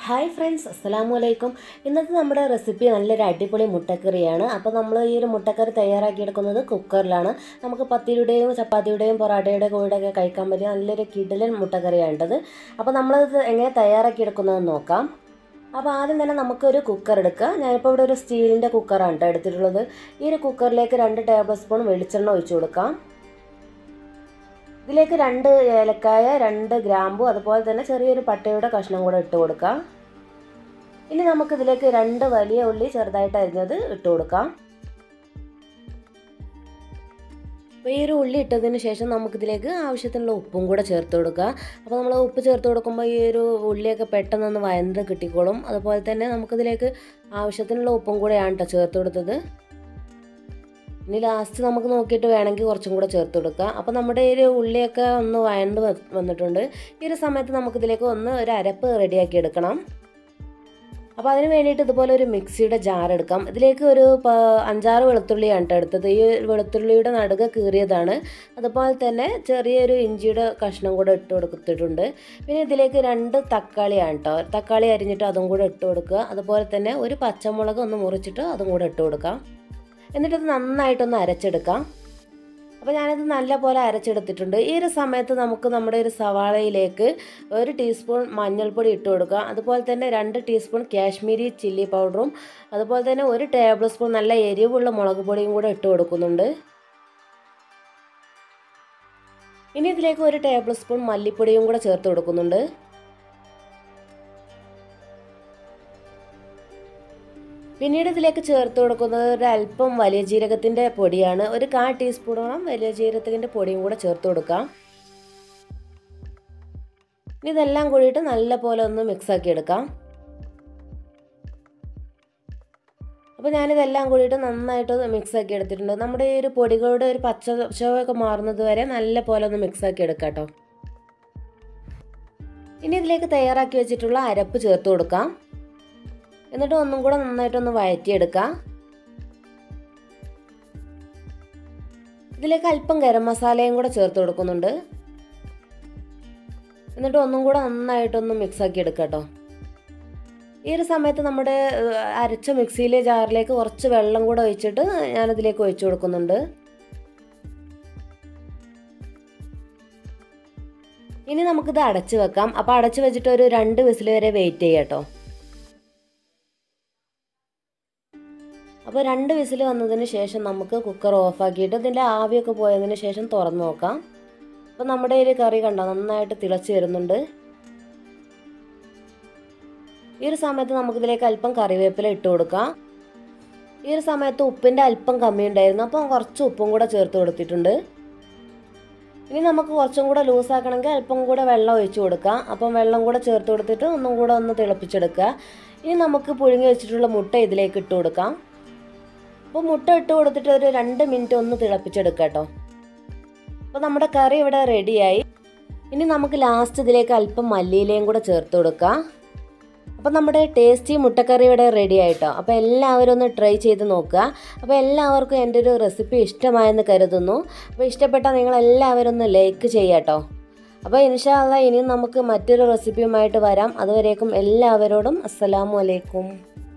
hi friends അസ്സലാമു അലൈക്കും ഇന്നത്തെ നമ്മുടെ റെസിപ്പി നല്ലൊരു അടിപൊളി മുട്ടക്കറിയാണ് അപ്പോൾ നമ്മൾ ഈ ഒരു മുട്ടക്കറി തയ്യാറാക്കിയെടുക്കുന്നത് കുക്കറിലാണ് നമുക്ക് പത്തിരിയുടെയും ചപ്പാത്തിയുടെയും പൊറാട്ടയുടെയും കൂടെയൊക്കെ കഴിക്കാൻ പറ്റിയ നല്ലൊരു കിടിലൻ മുട്ടക്കറിയാണ്ടത് അപ്പോൾ നമ്മളത് എങ്ങനെ തയ്യാറാക്കിയെടുക്കുന്നതെന്ന് നോക്കാം അപ്പോൾ ആദ്യം തന്നെ നമുക്കൊരു കുക്കർ എടുക്കുക ഞാനിപ്പോൾ ഇവിടെ ഒരു സ്റ്റീലിൻ്റെ കുക്കറാണ് കേട്ടോ എടുത്തിട്ടുള്ളത് ഈ ഒരു കുക്കറിലേക്ക് രണ്ട് ടേബിൾ സ്പൂൺ വെളിച്ചെണ്ണ ഒഴിച്ചു കൊടുക്കാം ഇതിലേക്ക് രണ്ട് ഏലക്കായ രണ്ട് ഗ്രാമ്പു അതുപോലെ തന്നെ ചെറിയൊരു പട്ടയുടെ കഷ്ണം കൂടെ ഇട്ട് കൊടുക്കാം ഇനി നമുക്കിതിലേക്ക് രണ്ട് വലിയ ഉള്ളി ചെറുതായിട്ട് അരിഞ്ഞത് ഇട്ട് കൊടുക്കാം അപ്പോൾ ഈ ഒരു ഉള്ളി ഇട്ടതിന് ശേഷം നമുക്കിതിലേക്ക് ആവശ്യത്തിനുള്ള ഉപ്പും കൂടെ ചേർത്ത് കൊടുക്കുക അപ്പോൾ നമ്മൾ ഉപ്പ് ചേർത്ത് കൊടുക്കുമ്പോൾ ഈ ഒരു ഉള്ളിയൊക്കെ പെട്ടെന്നൊന്ന് വയന്ന് കിട്ടിക്കോളും അതുപോലെ തന്നെ നമുക്കിതിലേക്ക് ആവശ്യത്തിനുള്ള ഉപ്പും കൂടെയാണ് കേട്ടോ ചേർത്ത് കൊടുത്തത് ഇനി ലാസ്റ്റ് നമുക്ക് നോക്കിയിട്ട് വേണമെങ്കിൽ കുറച്ചും കൂടെ ചേർത്ത് കൊടുക്കുക അപ്പോൾ നമ്മുടെ ഈ ഒരു ഉള്ളിയൊക്കെ ഒന്ന് വയണ്ട് വന്നിട്ടുണ്ട് ഈ ഒരു സമയത്ത് നമുക്കിതിലേക്ക് ഒന്ന് ഒരു അരപ്പ് റെഡിയാക്കി എടുക്കണം അപ്പോൾ അതിന് വേണ്ടിയിട്ട് ഇതുപോലെ ഒരു മിക്സിയുടെ ജാർ എടുക്കാം ഇതിലേക്ക് ഒരു അഞ്ചാറ് വെളുത്തുള്ളിയാണ് കേട്ടോ എടുത്തത് ഈ വെളുത്തുള്ളിയുടെ നടുക കീറിയതാണ് അതുപോലെ തന്നെ ചെറിയൊരു ഇഞ്ചിയുടെ കഷ്ണം കൂടെ ഇട്ട് കൊടുത്തിട്ടുണ്ട് പിന്നെ ഇതിലേക്ക് രണ്ട് തക്കാളിയാണ് കേട്ടോ തക്കാളി അരിഞ്ഞിട്ട് അതും കൂടെ ഇട്ട് കൊടുക്കുക അതുപോലെ തന്നെ ഒരു പച്ചമുളക് ഒന്ന് മുറിച്ചിട്ട് അതും കൂടെ ഇട്ട് കൊടുക്കാം എന്നിട്ടത് നന്നായിട്ടൊന്ന് അരച്ചെടുക്കാം അപ്പോൾ ഞാനിത് നല്ല പോലെ അരച്ചെടുത്തിട്ടുണ്ട് ഈ ഒരു സമയത്ത് നമുക്ക് നമ്മുടെ ഒരു സവാളയിലേക്ക് ഒരു ടീസ്പൂൺ മഞ്ഞൾപ്പൊടി ഇട്ട് കൊടുക്കുക അതുപോലെ തന്നെ രണ്ട് ടീസ്പൂൺ കാശ്മീരി ചില്ലി പൗഡറും അതുപോലെ തന്നെ ഒരു ടേബിൾ സ്പൂൺ നല്ല എരിവുള്ള മുളക് പൊടിയും കൂടെ ഇട്ട് കൊടുക്കുന്നുണ്ട് ഇനി ഇതിലേക്ക് ഒരു ടേബിൾ സ്പൂൺ മല്ലിപ്പൊടിയും കൂടെ ചേർത്ത് കൊടുക്കുന്നുണ്ട് പിന്നീട് ഇതിലേക്ക് ചേർത്ത് കൊടുക്കുന്നത് ഒരു അല്പം വലിയ ജീരകത്തിൻ്റെ പൊടിയാണ് ഒരു കാ ടീസ്പൂണോളം വലിയ ജീരകത്തിൻ്റെ പൊടിയും കൂടെ ചേർത്ത് കൊടുക്കാം ഇനി ഇതെല്ലാം കൂടിയിട്ട് നല്ല പോലെ ഒന്ന് മിക്സാക്കി എടുക്കാം അപ്പോൾ ഞാനിതെല്ലാം കൂടിയിട്ട് നന്നായിട്ട് മിക്സാക്കി എടുത്തിട്ടുണ്ട് നമ്മുടെ ഈ ഒരു പൊടികളുടെ ഒരു പച്ച ചുവയൊക്കെ മാറുന്നത് വരെ നല്ല പോലെ ഒന്ന് മിക്സാക്കി എടുക്കാം കേട്ടോ ഇനി ഇതിലേക്ക് തയ്യാറാക്കി വെച്ചിട്ടുള്ള അരപ്പ് ചേർത്ത് കൊടുക്കാം എന്നിട്ട് ഒന്നും കൂടെ നന്നായിട്ടൊന്ന് വഴറ്റിയെടുക്കാം ഇതിലേക്ക് അല്പം ഗരം മസാലയും കൂടെ ചേർത്ത് കൊടുക്കുന്നുണ്ട് എന്നിട്ട് ഒന്നും കൂടെ നന്നായിട്ടൊന്ന് മിക്സാക്കി എടുക്കാം കേട്ടോ ഈ ഒരു സമയത്ത് നമ്മുടെ അരച്ച മിക്സിയിലെ ജാറിലേക്ക് കുറച്ച് വെള്ളം കൂടെ ഒഴിച്ചിട്ട് ഞാനതിലേക്ക് ഒഴിച്ചു കൊടുക്കുന്നുണ്ട് ഇനി നമുക്കിത് അടച്ച് വെക്കാം അപ്പോൾ അടച്ച് വെച്ചിട്ട് ഒരു രണ്ട് വിസിൽ വരെ വെയിറ്റ് ചെയ്യാം കേട്ടോ അപ്പോൾ രണ്ട് വിസിൽ വന്നതിന് ശേഷം നമുക്ക് കുക്കർ ഓഫാക്കിയിട്ട് ഇതിൻ്റെ ആവിയൊക്കെ പോയതിന് ശേഷം തുറന്ന് നോക്കാം അപ്പോൾ നമ്മുടെ ഒരു കറി കണ്ടോ നന്നായിട്ട് തിളച്ച് വരുന്നുണ്ട് ഈ ഒരു സമയത്ത് നമുക്കിതിലേക്ക് അല്പം കറിവേപ്പില ഇട്ട് കൊടുക്കാം ഈ ഒരു സമയത്ത് ഉപ്പിൻ്റെ അല്പം കമ്മി ഉണ്ടായിരുന്നു അപ്പം കുറച്ച് ഉപ്പും കൂടെ ചേർത്ത് കൊടുത്തിട്ടുണ്ട് ഇനി നമുക്ക് കുറച്ചും കൂടെ ലൂസാക്കണമെങ്കിൽ അല്പം കൂടെ വെള്ളം ഒഴിച്ചു കൊടുക്കാം അപ്പം വെള്ളം കൂടെ ചേർത്ത് കൊടുത്തിട്ട് ഒന്നും കൂടെ ഒന്ന് തിളപ്പിച്ചെടുക്കുക ഇനി നമുക്ക് പുഴുങ്ങി വെച്ചിട്ടുള്ള മുട്ട ഇതിലേക്ക് ഇട്ട് കൊടുക്കാം അപ്പോൾ മുട്ട ഇട്ട് കൊടുത്തിട്ട് ഒരു രണ്ട് മിനിറ്റ് ഒന്ന് തിളപ്പിച്ചെടുക്കാം കേട്ടോ അപ്പോൾ നമ്മുടെ കറി ഇവിടെ റെഡിയായി ഇനി നമുക്ക് ലാസ്റ്റ് ഇതിലേക്ക് അല്പം മല്ലിയിലയും കൂടെ ചേർത്ത് കൊടുക്കാം അപ്പോൾ നമ്മുടെ ടേസ്റ്റി മുട്ടക്കറി ഇവിടെ റെഡി ആയിട്ടോ അപ്പോൾ എല്ലാവരും ഒന്ന് ട്രൈ ചെയ്ത് നോക്കുക അപ്പോൾ എല്ലാവർക്കും എൻ്റെ ഒരു റെസിപ്പി ഇഷ്ടമായെന്ന് കരുതുന്നു അപ്പോൾ ഇഷ്ടപ്പെട്ടാൽ നിങ്ങൾ എല്ലാവരും ഒന്ന് ലൈക്ക് ചെയ്യാട്ടോ അപ്പോൾ ഇൻഷാല്ല ഇനിയും നമുക്ക് മറ്റൊരു റെസിപ്പിയുമായിട്ട് വരാം അതുവരേക്കും എല്ലാവരോടും അസ്സലാമു അലൈക്കും